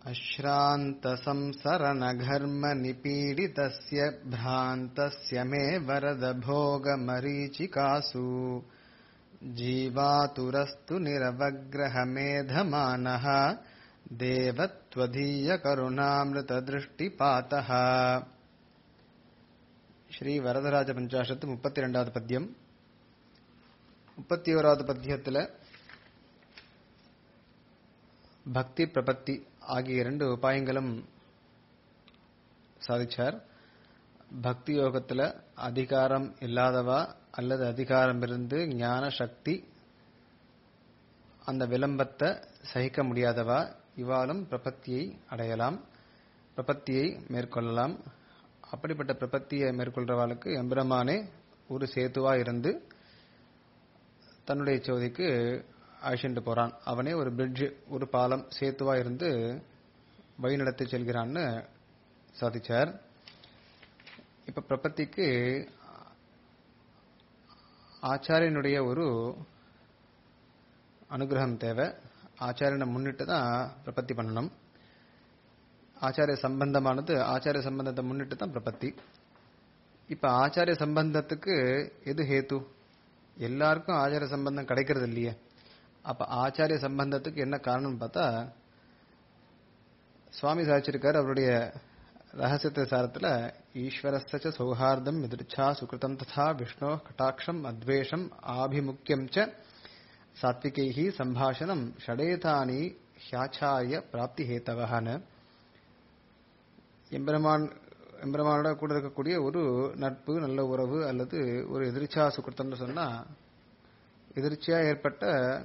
अश्रान्तसंसरणघर्मनिपीडितस्य भ्रान्तस्य मे वरदभोगमरीचिकासु जीवातुरस्तु निरवग्रहमेधमानः देवत्वदीयकरुणामृतदृष्टिपातः ஸ்ரீ வரதராஜ பஞ்சாஷத்து முப்பத்தி ரெண்டாவது பத்தியம் முப்பத்தி ஓராவது பத்தியத்தில் பக்தி பிரபத்தி ஆகிய இரண்டு உபாயங்களும் சாதிச்சார் பக்தி யோகத்தில் அதிகாரம் இல்லாதவா அல்லது அதிகாரம் இருந்து ஞான சக்தி அந்த விளம்பத்தை சகிக்க முடியாதவா இவாலும் பிரபத்தியை அடையலாம் பிரபத்தியை மேற்கொள்ளலாம் அப்படிப்பட்ட பிரபத்தியை மேற்கொள்றவாளுக்கு எம்பெருமானே ஒரு சேத்துவா இருந்து தன்னுடைய சோதிக்கு அழிச்சுட்டு போறான் அவனே ஒரு பிரிட்ஜ் ஒரு பாலம் சேத்துவா இருந்து வழிநடத்தி செல்கிறான்னு சாதிச்சார் இப்ப பிரபத்திக்கு ஆச்சாரியனுடைய ஒரு அனுகிரகம் தேவை ஆச்சாரியனை முன்னிட்டு தான் பிரபத்தி பண்ணணும் ஆச்சாரிய சம்பந்தமானது ஆச்சாரிய சம்பந்தத்தை முன்னிட்டு தான் பிரபத்தி இப்ப ஆச்சாரிய சம்பந்தத்துக்கு எது ஹேத்து எல்லாருக்கும் ஆச்சாரிய சம்பந்தம் கிடைக்கிறது இல்லையே அப்ப ஆச்சாரிய சம்பந்தத்துக்கு என்ன காரணம் பார்த்தா சுவாமி சாதிச்சிருக்கார் அவருடைய ரகசியத்தை சாரத்துல ஈஸ்வரஸ்த சௌஹார்தம் எதிர்ச்சா சுகிருதம் ததா விஷ்ணோ கட்டாட்சம் அத்வேஷம் ஆபிமுக்கியம் ச சாத்விகைஹி சம்பாஷணம் ஷடேதானி ஹியாச்சாரிய பிராப்தி ஹேத்தவஹான்னு எம்பெருமான் எம்பெருமானோட கூட இருக்கக்கூடிய ஒரு நட்பு நல்ல உறவு அல்லது ஒரு எதிர்ச்சா சுக்கிருத்தம்னு சொன்னா எதிர்ச்சியா ஏற்பட்ட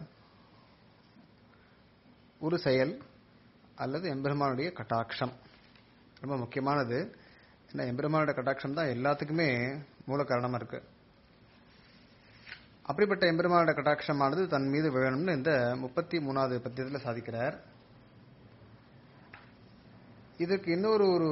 ஒரு செயல் அல்லது எம்பெருமானுடைய கட்டாட்சம் ரொம்ப முக்கியமானது ஏன்னா எம்பெருமானோட கட்டாட்சம் தான் எல்லாத்துக்குமே மூல காரணமா இருக்கு அப்படிப்பட்ட எம்பெருமானோட கட்டாட்சமானது தன் மீது விழணும்னு இந்த முப்பத்தி மூணாவது பத்தியத்தில் சாதிக்கிறார் இதற்கு இன்னொரு ஒரு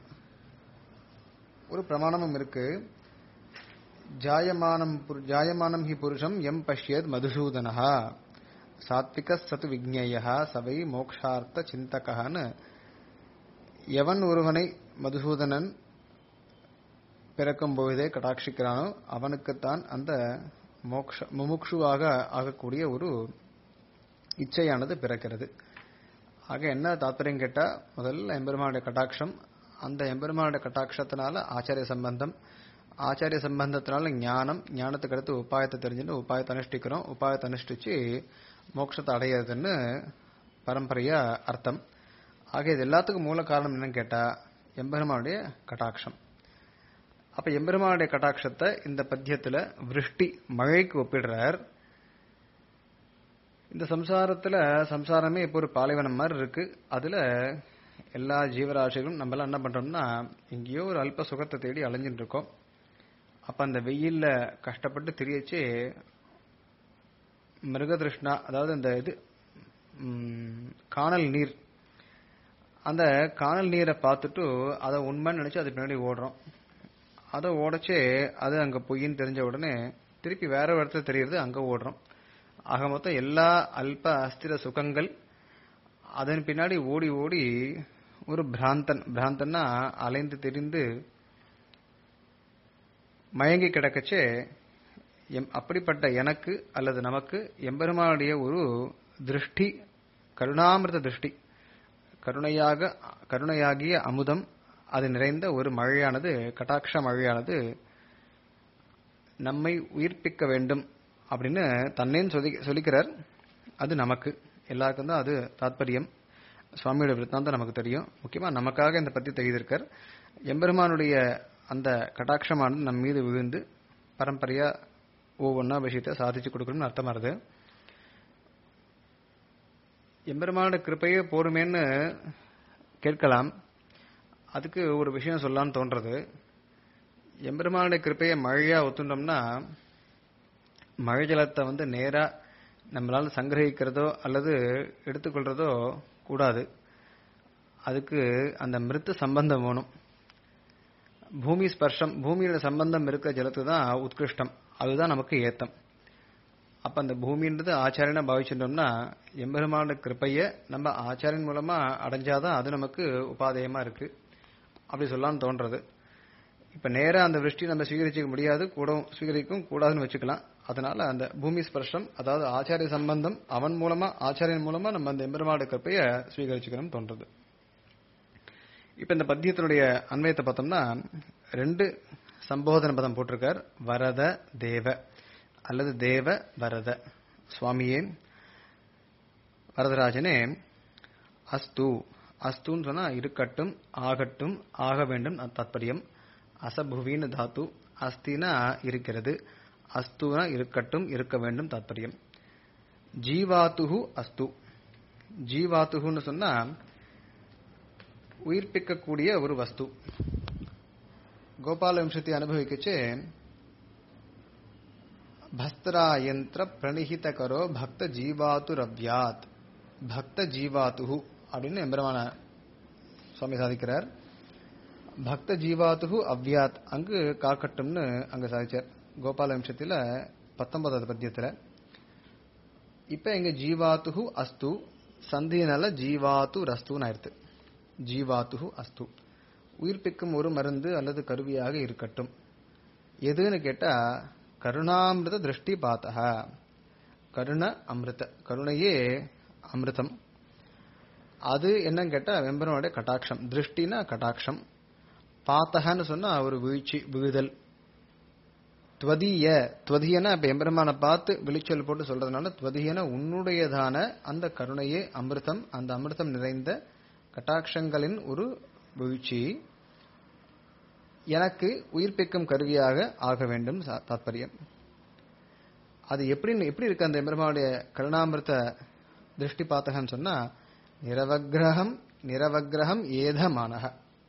ஒரு பிரமாணமும் இருக்கு ஜாயமானம் ஜாயமானம் ஹி புருஷம் எம் பஷ்யத் மதுசூதனஹா சாத்விக சத்து விக்னேயா சவை மோக்ஷார்த்த சிந்தகன்னு எவன் ஒருவனை மதுசூதனன் பிறக்கும் பொழுதே கடாட்சிக்கிறானோ அவனுக்குத்தான் அந்த மோக்ஷ முமுக்ஷுவாக ஆகக்கூடிய ஒரு இச்சையானது பிறக்கிறது ஆக என்ன தாத்பரியம் கேட்டா முதல்ல எம்பெருமானுடைய கட்டாட்சம் அந்த எம்பெருமானுடைய கட்டாட்சத்தினால ஆச்சாரிய சம்பந்தம் ஆச்சாரிய சம்பந்தத்தினால ஞானம் ஞானத்துக்கு அடுத்து உபாயத்தை தெரிஞ்சுட்டு உபாயத்தை அனுஷ்டிக்கிறோம் உபாயத்தை அனுஷ்டிச்சு மோட்சத்தை அடையிறதுன்னு பரம்பரையா அர்த்தம் ஆக இது எல்லாத்துக்கும் மூல காரணம் என்னன்னு கேட்டா எம்பெருமானுடைய கட்டாட்சம் அப்ப எம்பெருமானுடைய கட்டாட்சத்தை இந்த பத்தியத்துல விருஷ்டி மழைக்கு ஒப்பிடுறார் இந்த சம்சாரத்துல சம்சாரமே இப்போ ஒரு பாலைவனம் மாதிரி இருக்கு அதுல எல்லா ஜீவராசிகளும் நம்ம எல்லாம் என்ன பண்றோம்னா எங்கேயோ ஒரு அல்ப சுகத்தை தேடி அலைஞ்சிட்டு இருக்கோம் அப்ப அந்த வெயில்ல கஷ்டப்பட்டு திரியச்சு மிருகதிருஷ்ணா அதாவது அந்த இது காணல் நீர் அந்த காணல் நீரை பார்த்துட்டு அதை உண்மைன்னு நினைச்சு அது பின்னாடி ஓடுறோம் அதை ஓடச்சே அது அங்க பொய்ன்னு தெரிஞ்ச உடனே திருப்பி வேற ஒரு இடத்துல தெரியறது அங்க ஓடுறோம் ஆக மொத்தம் எல்லா அல்ப அஸ்திர சுகங்கள் அதன் பின்னாடி ஓடி ஓடி ஒரு பிராந்தன் பிராந்தன்னா அலைந்து தெரிந்து மயங்கி கிடக்கச்சே எம் அப்படிப்பட்ட எனக்கு அல்லது நமக்கு எம்பெருமானுடைய ஒரு திருஷ்டி கருணாமிரத திருஷ்டி கருணையாக கருணையாகிய அமுதம் அது நிறைந்த ஒரு மழையானது கட்டாட்ச மழையானது நம்மை உயிர்ப்பிக்க வேண்டும் அப்படின்னு தன்னேன்னு சொல்லி சொல்லிக்கிறார் அது நமக்கு எல்லாருக்கும் தான் அது தாத்பரியம் சுவாமியோட விருத்தாந்தம் நமக்கு தெரியும் முக்கியமா நமக்காக இந்த பத்தி தெரிவித்திருக்கார் எம்பெருமானுடைய அந்த கட்டாட்சமானது நம் மீது விழுந்து பரம்பரையா ஒவ்வொன்றா விஷயத்தை சாதிச்சு கொடுக்கணும்னு அர்த்தமா இருது எம்பெருமானோட கிருப்பையே போருமேன்னு கேட்கலாம் அதுக்கு ஒரு விஷயம் சொல்லலாம்னு தோன்றது எம்பெருமானுடைய கிருப்பையை மழையா ஒத்துண்டோம்னா மழை ஜலத்தை வந்து நேரா நம்மளால சங்கிரகிக்கிறதோ அல்லது எடுத்துக்கொள்றதோ கூடாது அதுக்கு அந்த மிருத்து சம்பந்தம் வேணும் பூமி ஸ்பர்ஷம் பூமியோட சம்பந்தம் இருக்கிற ஜலத்து தான் உத்கிருஷ்டம் அதுதான் நமக்கு ஏத்தம் அப்ப அந்த பூமின்றது ஆச்சாரியனா பாவிச்சிட்டோம்னா எம்பெருமான கிருப்பைய நம்ம ஆச்சாரியன் மூலமா அடைஞ்சாதான் அது நமக்கு உபாதேயமா இருக்கு அப்படி சொல்லலாம்னு தோன்றது இப்ப நேரா அந்த விருஷ்டி நம்ம சுவீகரிச்சிக்க முடியாது கூட சுவீகரிக்கும் கூடாதுன்னு வச்சுக்கலாம் அதனால அந்த பூமி ஸ்பர்ஷம் அதாவது ஆச்சாரிய சம்பந்தம் அவன் மூலமா ஆச்சாரியன் மூலமா நம்ம அந்த எம்பெருமாடு கிருப்பைய சுவீகரிச்சுக்கணும் தோன்றது இப்ப இந்த பத்தியத்தினுடைய அன்வயத்தை பார்த்தோம்னா ரெண்டு சம்போதன பதம் போட்டிருக்கார் வரத தேவ அல்லது தேவ வரத சுவாமியே வரதராஜனே அஸ்து அஸ்துன்னு சொன்னா இருக்கட்டும் ஆகட்டும் ஆக வேண்டும் அது தாத்பரியம் அசபுவின்னு தாத்து அஸ்தினா இருக்கிறது அஸ்துனா இருக்கட்டும் இருக்க வேண்டும் தாத்பரியம் ஜீவாத்துஹு அஸ்து ஜீவாத்துகுன்னு சொன்னா உயிர்ப்பிக்கக்கூடிய ஒரு வஸ்து கோபால வம்சத்தை அனுபவிக்கச்சு பஸ்தராயந்திர பிரணிஹித கரோ பக்த ஜீவாத்து ரவ்யாத் பக்த ஜீவாத்துஹு அப்படின்னு எம்பெருமான சுவாமி சாதிக்கிறார் பக்த ஜீவாத்துஹு அவ்யாத் அங்கு காக்கட்டும்னு அங்க சாதிச்சார் கோபால வம்சத்துல பத்தொன்பதாவது பத்தியத்துல இப்ப எங்க ஜீவாத்துஹு அஸ்து சந்தியினால ஜீவாத்து ரஸ்துன்னு ஆயிடுத்து ஜீவாத்துஹு அஸ்து உயிர்ப்பிக்கும் ஒரு மருந்து அல்லது கருவியாக இருக்கட்டும் எதுன்னு கேட்டா கருணாமிருத திருஷ்டி பாத்தக கருண அமிர்த கருணையே அமிர்தம் அது என்னன்னு கேட்டா வெம்பரனுடைய கட்டாட்சம் திருஷ்டினா கட்டாட்சம் பாத்தகன்னு சொன்னா ஒரு வீழ்ச்சி விழுதல் துவதீய துவதியனா இப்ப எம்பெருமான பார்த்து விழிச்சொல் போட்டு சொல்றதுனால துவதியன உன்னுடையதான அந்த கருணையே அமிர்தம் அந்த அமிர்தம் நிறைந்த கட்டாட்சங்களின் ஒரு வீழ்ச்சி எனக்கு உயிர்ப்பிக்கும் கருவியாக ஆக வேண்டும் தாத்பரியம் அது எப்படி எப்படி இருக்கு அந்த எம்பெருமானுடைய கருணாமிர்த திருஷ்டி பாத்தகன்னு சொன்னா நிரவகிரகம் நிரவகிரகம் ஏதமானக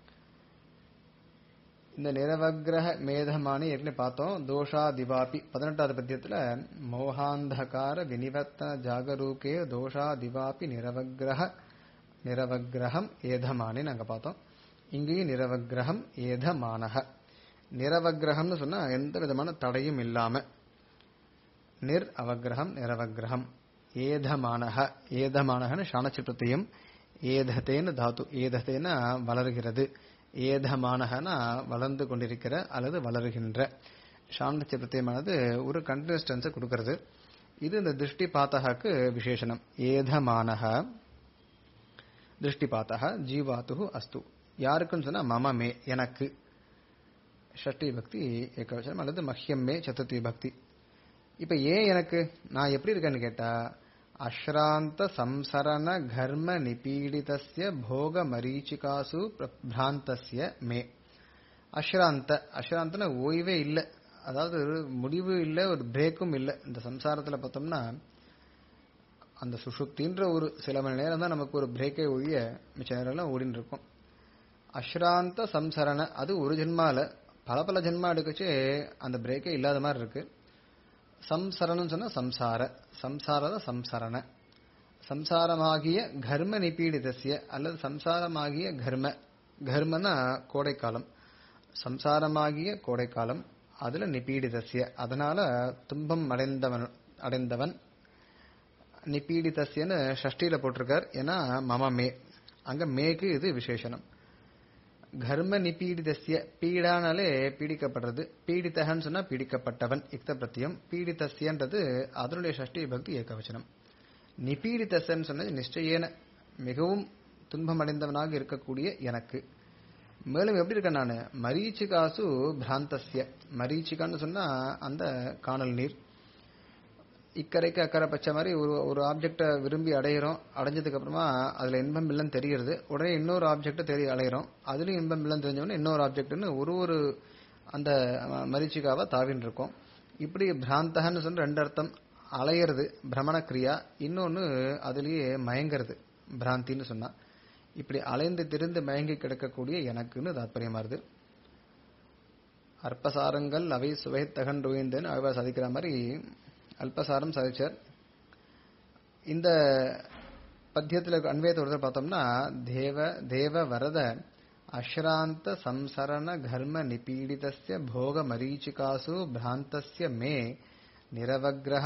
இந்த நிரவகிரக மேதமானி ஏற்கனவே பார்த்தோம் தோஷா திவாபி பதினெட்டாவது பத்தியத்துல மோகாந்தகார வினிவர்த்தன ஜாகரூகே தோஷா திவாபி நிரவகிரக நிரவகிரகம் ஏதமானி நாங்க பார்த்தோம் இங்கேயும் நிரவகிரகம் ஏதமானக நிரவகிரகம்னு சொன்னா எந்த விதமான தடையும் இல்லாம நிர் அவகிரகம் நிரவகிரகம் ஏதமானக ஏதமானகன்னு சாணச்சிற்றத்தையும் ஏதத்தேன்னு தாத்து ஏதத்தேனா வளர்கிறது ஏதமானகனா வளர்ந்து கொண்டிருக்கிற அல்லது வளருகின்ற சாணச்சிய பிரத்தியமானது ஒரு கண்டினியூஸ் டென்ஸை கொடுக்கிறது இது இந்த திருஷ்டி பாத்தகாக்கு விசேஷனம் ஏதமானக திருஷ்டி பாத்தக ஜீவாத்து அஸ்து யாருக்குன்னு சொன்னா மம மே எனக்கு ஷஷ்டி பக்தி ஏகவசனம் அல்லது மஹ்யம் மே சதுர்த்தி பக்தி இப்ப ஏன் எனக்கு நான் எப்படி இருக்கேன்னு கேட்டா அஸ்ராந்த சம்சரண கர்ம நிபீடிதஸ்ய போக மரீச்சிகாசு பிராந்தஸ்ய மே அஸ்ராந்த அஸ்ராந்தன ஓய்வே இல்லை அதாவது ஒரு முடிவு இல்லை ஒரு பிரேக்கும் இல்லை இந்த சம்சாரத்துல பார்த்தோம்னா அந்த சுஷுப்தின்ற ஒரு சில மணி நேரம் தான் நமக்கு ஒரு பிரேக்கே ஒழிய மிச்ச நேரம்லாம் ஓடின்னு இருக்கும் அஸ்ராந்த சம்சரண அது ஒரு ஜென்மால பல பல ஜென்மா எடுக்கச்சு அந்த பிரேக்கே இல்லாத மாதிரி இருக்கு சம்சரணம் சொன்னா சம்சார சம்சாரத சம்சரண சம்சாரமாகிய கர்ம நிபீடிதசிய அல்லது சம்சாரமாகிய கர்ம கர்மனா கோடைக்காலம் சம்சாரமாகிய கோடைக்காலம் அதுல நிபீடிதசிய அதனால துன்பம் அடைந்தவன் அடைந்தவன் நிபீடிதசியன்னு ஷஷ்டியில போட்டிருக்கார் ஏன்னா மம மே அங்க மேக்கு இது விசேஷனம் கர்ம நிபீடிதஸ்ய பீடானாலே பீடிக்கப்படுறது பீடித்தகன்னு சொன்னா பீடிக்கப்பட்டவன் யுக்த பிரத்தியம் பீடித்தஸ்யன்றது அதனுடைய ஷஷ்டி பக்தி ஏகவச்சனம் நிபீடிதஸ்ன்னு சொன்னது நிச்சயேன மிகவும் துன்பமடைந்தவனாக இருக்கக்கூடிய எனக்கு மேலும் எப்படி இருக்கேன் நான் மரீச்சிகாசு பிராந்தஸ்ய மரீச்சிகான்னு சொன்னா அந்த காணல் நீர் இக்கரைக்கு அக்கறை பச்சை மாதிரி ஒரு ஒரு ஆப்ஜெக்டை விரும்பி அடையிறோம் அடைஞ்சதுக்கு அப்புறமா அதுல இன்பம் இல்லைன்னு தெரிகிறது உடனே இன்னொரு ஆப்ஜெக்டை தெரிய அலையிறோம் அதுலயும் இன்பம் இல்லைன்னு தெரிஞ்சவொடனே இன்னொரு ஆப்ஜெக்ட்னு ஒரு ஒரு அந்த மரிச்சிகாவை தாவின்னு இருக்கும் இப்படி பிராந்தகன்னு சொன்ன ரெண்டு அர்த்தம் அலையிறது பிரமண கிரியா இன்னொன்னு அதுலயே மயங்கிறது பிராந்தின்னு சொன்னா இப்படி அலைந்து திரிந்து மயங்கி கிடக்கக்கூடிய எனக்குன்னு தாத்பரியமா இருது அற்பசாரங்கள் அவை சுவைத்தகன் ருவிந்தன் அவைவா சாதிக்கிற மாதிரி அல்பசாரம் சாதிச்சார் இந்த பத்தியத்தில் அன்வயத்தை ஒருத்தர் பார்த்தோம்னா தேவ தேவ வரத அஸ்ராந்த சம்சரண கர்ம நிபீடிதஸ்ய போக மரீச்சிகாசு பிராந்தஸ்ய மே நிரவகிரகம்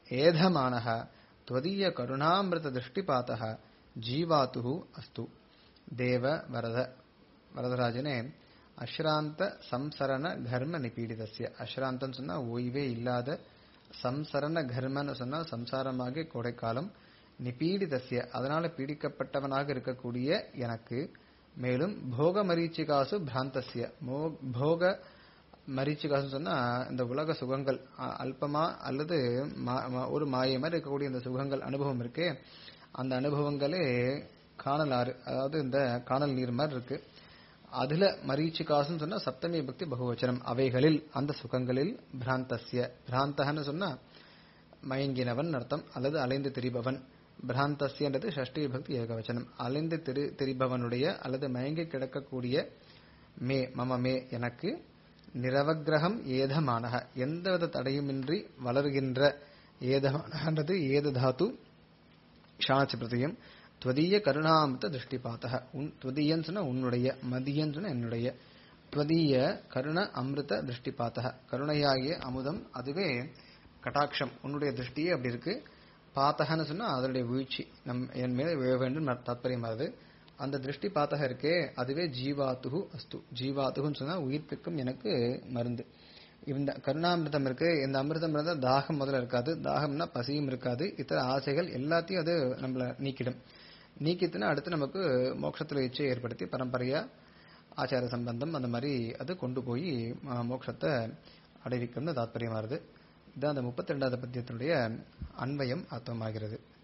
ஏதமானः त्वदीय கருணாமிருத திருஷ்டிபாத்தः ஜீவாத்துஹு அஸ்து தேவ வரத வரதராஜனே அஸ்ராந்த சம்சரண கர்ம நிபீடிதஸ்ய அஸ்ராந்தம் சொன்னா ஓய்வே இல்லாத சம்சரண கர்மன்னு சொன்னா சம்சாரமாகிய கோடைக்காலம் நிபீடிதஸ்ய அதனால பீடிக்கப்பட்டவனாக இருக்கக்கூடிய எனக்கு மேலும் போக மரீச்சிகாசு பிராந்தஸ்ய மோ- போக மரீச்சிகாசு சொன்னா இந்த உலக சுகங்கள் அ- அல்பமா அல்லது மா- மா- ஒரு மாயை மாதிரி இருக்கக்கூடிய இந்த சுகங்கள் அனுபவம் இருக்கே அந்த அனுபவங்களே காணல் ஆறு அதாவது இந்த காணல் நீர் மாதிரி இருக்கு அதுல மரீச்சிகாசுன்னு சொன்னா சப்தமி பக்தி பகுவச்சனம் அவைகளில் அந்த சுகங்களில் பிராந்தஸ்ய பிராந்தகன்னு சொன்னா மயங்கினவன் அர்த்தம் அல்லது அலைந்து திரிபவன் பிராந்தஸ்யன்றது ஷஷ்டி பக்தி ஏகவச்சனம் அலைந்து திரு திரிபவனுடைய அல்லது மயங்கி கிடக்கக்கூடிய மே மம மே எனக்கு நிரவக்கிரகம் ஏதமானக எந்தவித தடையுமின்றி வளர்கின்ற ஏதமானது ஏத தாத்து ஷானச்சு பிரதியம் துவதீய கருணாமிருத திருஷ்டிபாத்தக உன் துவதீயன்னு சொன்னா உன்னுடைய மதியன்னு சொன்னா என்னுடைய துவதீய கருண அமிர்த திருஷ்டிபாத்தக கருணையாகிய அமுதம் அதுவே கட்டாட்சம் உன்னுடைய திருஷ்டியே அப்படி இருக்கு பாத்தகன்னு சொன்னா அதனுடைய வீழ்ச்சி நம் என் மேல விழ வேண்டும் தாற்பயம் அது அந்த திருஷ்டி பாத்தக இருக்கே அதுவே ஜீவாத்துகு அஸ்து ஜீவாத்துகுன்னு சொன்னா உயிர்ப்பிக்கும் எனக்கு மருந்து இந்த கருணாமிர்தம் இருக்கு இந்த அமிர்தம் இருந்தா தாகம் முதல்ல இருக்காது தாகம்னா பசியும் இருக்காது இத்தனை ஆசைகள் எல்லாத்தையும் அது நம்மள நீக்கிடும் நீக்கித்துனா அடுத்து நமக்கு மோட்சத்துல இச்சை ஏற்படுத்தி பரம்பரையா ஆச்சார சம்பந்தம் அந்த மாதிரி அது கொண்டு போய் ம- மோட்சத்தை அடைவிக்கும்னு தாத்பரியமா வருது இதான் அந்த முப்பத்தி ரெண்டாவது பத்தியத்தினுடைய அன்வயம் அர்த்தமாகிறது